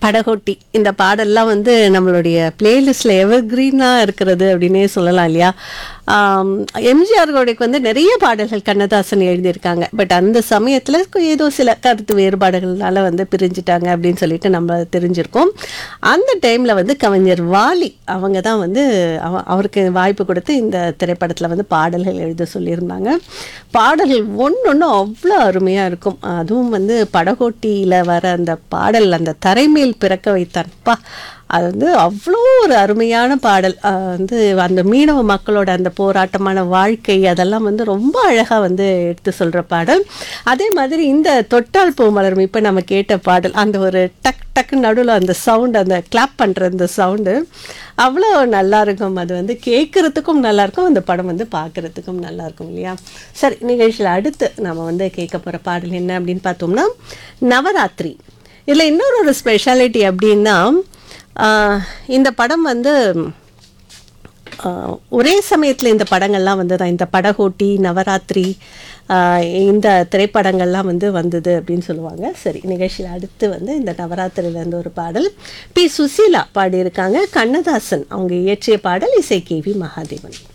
படகோட்டி இந்த பாடல்லாம் வந்து நம்மளுடைய பிளேலிஸ்டில் எவர் க்ரீனாக இருக்கிறது அப்படின்னே சொல்லலாம் இல்லையா எம்ஜிஆர்களுடைய வந்து நிறைய பாடல்கள் கண்ணதாசன் எழுதியிருக்காங்க பட் அந்த சமயத்தில் ஏதோ சில கருத்து வேறுபாடுகள்னால வந்து பிரிஞ்சுட்டாங்க அப்படின்னு சொல்லிட்டு நம்ம தெரிஞ்சிருக்கோம் அந்த டைமில் வந்து கவிஞர் வாலி அவங்க தான் வந்து அவ- அவருக்கு வாய்ப்பு கொடுத்து இந்த திரைப்படத்தில் வந்து பாடல்கள் எழுத சொல்லியிருந்தாங்க பாடல்கள் ஒன்று ஒன்று அவ்வளோ அருமையாக இருக்கும் அதுவும் வந்து படகோட்டியில் வர அந்த பாடல் அந்த தரைமேல் பிறக்க வைத்தான்ப்பா அது வந்து அவ்வளோ ஒரு அருமையான பாடல் அஹ் வந்து அந்த மீனவ மக்களோட அந்த போராட்டமான வாழ்க்கை அதெல்லாம் வந்து ரொம்ப அழகாக வந்து எடுத்து சொல்கிற பாடல் அதே மாதிரி இந்த தொட்டால் பூ மலரும் இப்போ நம்ம கேட்ட பாடல் அந்த ஒரு டக் டக்கு நடுவில் அந்த சவுண்ட் அந்த கிளாப் பண்ணுற அந்த சவுண்டு அவ்வளோ நல்லா இருக்கும் அது வந்து கேட்குறதுக்கும் நல்லா இருக்கும் அந்த படம் வந்து பார்க்குறதுக்கும் நல்லா இருக்கும் இல்லையா சரி நிகழ்ச்சியில் அடுத்து நம்ம வந்து கேட்க போகிற பாடல் என்ன அப்படின்னு பார்த்தோம்னா நவராத்திரி இதில் இன்னொரு ஒரு ஸ்பெஷாலிட்டி அப்படின்னா ஆஹ், இந்த படம் வந்து ஆஹ், ஒரே சமயத்தில் இந்த படங்கள்லாம் வந்ததா இந்த படகோட்டி நவராத்திரி ஆஹ், இந்த திரைப்படங்கள்லாம் வந்து வந்தது அப்படின்னு சொல்லுவாங்க சரி நிகழ்ச்சியில் அடுத்து வந்து இந்த நவராத்திரியிலேருந்து ஒரு பாடல் பி சுசீலா பாடியிருக்காங்க கண்ணதாசன் அவங்க இயற்றிய பாடல் இசை கே வி மகாதேவன்